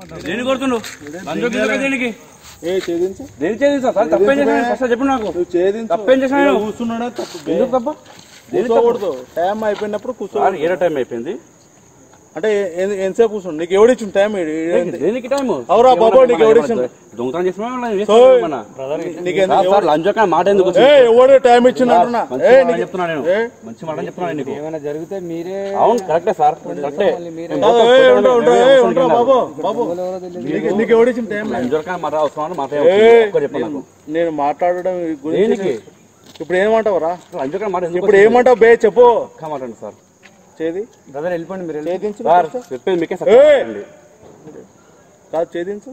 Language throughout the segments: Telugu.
దేని కొడుతుండు లంచం తీసుకురా దేనికి ఏ ఛేదించు దేని చేసి సార్ తప్పేం చేసిన ఫస్ట్ చెప్పు నాకు నువ్వు ఛేదించు తప్పేం చేసినా నేను? కూర్చున్నాడే తప్పు బే. ఎందుకు తప్ప కూర్చోకూడదు టైం అయిపోయినప్పుడు కూర్చో సార్ ఏ టైం అయిపోయింది అంటే ఏ- ఎంతసేపు కూర్చోండి నీకు ఎవడిచ్చిండు టైం ఈడ- ఈడ- దేనికి టైం అవురా బాబు, నీకు ఎవడు ఇచ్చిండు? దొంగతనం చేసిన నీకు ఎందుకు- సార్ లంచం కానీ మాట ఎందుకు ఏ ఎవడు టైం ఇచ్చిండు అంటున్నా మంచి ఏ మాట నీకు- చెప్తున్నా నేను ఏ? మంచి మాట చెప్తున్నా నీకు ఏమైనా జరిగితే మీరే అవును కరెక్టే సార్ కరెక్టే కాదు, ఏ, ఉండరా, ఉండరా, ఏ, ఉండరా బాబు బాబు నీకు నీకు ఎవడిచ్చిన టైం లంచం కానీ మాట అవసరం మాట ఏ, చెప్పు నాకు నేను మాట్లాడడం గురించి దేనికి ఇప్పుడు ఏమంటావురా లంచం కానీ మాట ఎందుకు ఇప్పుడు ఏమంటావు బే చెప్పు ఒక్క మాట అండి సార్ చేది బ్రదర్ వెళ్ళిపోండి మీరు వెళ్ళి. ఛేదించు సార్ చెప్పేది మీకే సార్ ఏయ్! కాదు ఛేదించు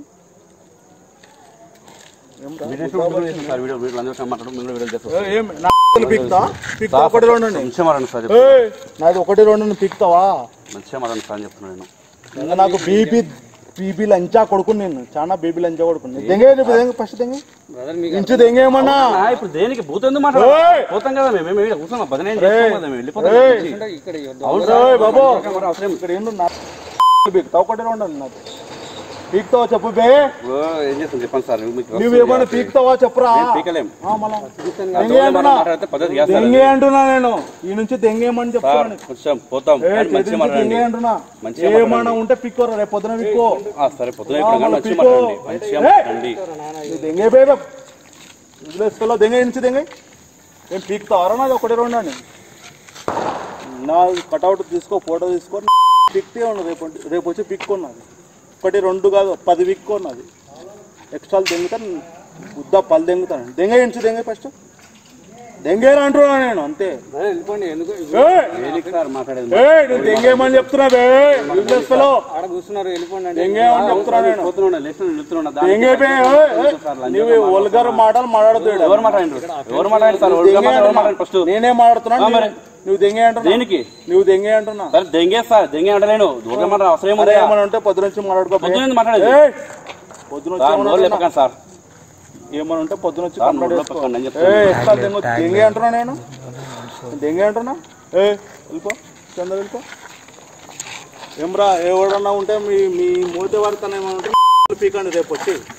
సార్ వీడియో వీడియో లంచం కానీ మాట్లాడు మీరు వీడియో చేస్తారు ఏ, ఏం నా పిక్తా పిక్తా ఒకటి రెండు మంచిగా మాట్లాడండి సార్ ఏయ్, నాది ఒకటి రెండు పిక్తావా మంచిగా మాట్లాడండి సార్ అని చెప్తున్నాను నేను ఇంకా నాకు బీబీ బీబీ లంచా కొడుకుని నేను చాలా బీబీ లంచా కొడుకుని దెంగే దెంగే ఫస్ట్ దెంగే బ్రదర్ మీకు ఇంచు దెంగేమన్నా ఆ, ఇప్పుడు దేనికి భూతం ఎందుకు మాట్లాడాలి ఏయ్! పోతాం కదా మేము మేము ఇక్కడ కూర్చున్నాం భజన ఏం చేస్తాం కదా మేము వెళ్ళిపోతాం ఏయ్! ఇక్కడి నుంచి. అంటే ఇక్కడ ఇవ్వద్దు. అవును ఏయ్, సార్ బాబు మరి అవసరం ఇక్కడ ఏందో నా పీక్తా ఒకటి రెండు నాకు పీక్తావా చెప్పు బే ఇప్పుడు ఏం చేస్తాం చెప్పండి సార్ మీకు నువ్వు ఏమన్నా పీక్తావా చెప్పురా మేము పీకలేం ఆ, మళ్ళా దొంగ దెంగే మాట అంటున్నా మాట్లాడితే పద్ధతి కాదు సార్ దెంగే అంటున్నా నేను ఈ నుంచి దెంగేమని సార్ చెప్తాను కొంచెం పోతాం కానీ మంచిగా మాట్లాడండి దెంగే అంటున్నా మంచిగా ఏమన్నా ఉంటే పిక్కోరా రేపు పొద్దున పిక్కో ఆ, సరే పొద్దున ఇప్పుడు కానీ మంచిగా పీకో. మాట్లాడండి మంచిగా ఏయ్! మాట్లాడండి నువ్వు దెంగే బేబ వదిలేసుకోలో దెంగే నుంచి దెంగే ఏం పీక్తావరా నాది ఒకటి రెండు అని నా కటౌట్ తీసుకో ఫోటో తీసుకో పిక్తే ఉన్నది రేపు రేపు వచ్చి పిక్కున్నది ఒకటి రెండు కాదు పది పిక్కున్నది ఎక్స్ట్రాలు దెంగుతాను ఉద్దా పళ్ళు దెంగుతాను దెంగే ఇంచు దెంగే ఫస్ట్ దెంగేరా అంటున్నా నేను అంతే బ్రదర్ వెళ్ళిపోండి ఎందుకు ఏయ్! దేనికి సార్ మాట్లాడేది ఏయ్, నువ్వు దెంగేమని చెప్తున్నా బే యూజ్లెస్ ఫెలో ఆడ కూర్చున్నారు వెళ్ళిపోండి అంటే దెంగేమని చెప్తున్నా నేను పోతున్నా లేచిన నిలుతున్నా దానికి దెంగే బే ఏయ్, ఏయ్, సార్ లంచం నువ్వు ఒల్గర్ మాటలు మాట్లాడదు ఈడ. ఎవరు మాట్లాడండి ఎవరు మాట్లాడండి సార్ ఎవరు దెంగే మాట్లాడండి అంటున్నా. ఫస్ట్ నేనే మాట్లాడుతున్నా ఆ, మరి. నువ్వు దెంగే అంటున్నా దేనికి నువ్వు దెంగే అంటున్నా సరే దెంగే సార్ దెంగే అంటలేను దూరం మాట అవసరం అరే ఏముంది ఏమని ఉంటే పొద్దు నుంచి మాట్లాడుకో బే. పొద్దున ఎందుకు మాట్లాడేది ఏయ్, పొద్దున వచ్చి సార్ ఏమన్నా నోరు అంటున్నా? లేపకండి సార్ ఏమని ఉంటే పొద్దున వచ్చి సార్ కంప్లైంట్ నోరు చేసుకో. లేపకండి అని ఏ చెప్తాను ఎక్స్ట్రా దెంగ దెంగే అంటున్నా నేను దెంగే అంటున్నా ఏ వెళ్ళిపో చంద వెళ్ళిపో ఏమ్రా ఎవడన్నా ఉంటే మీ మీ మూతి వారితనం ఏమైనా ఉంటే పీకండి రేపు వచ్చి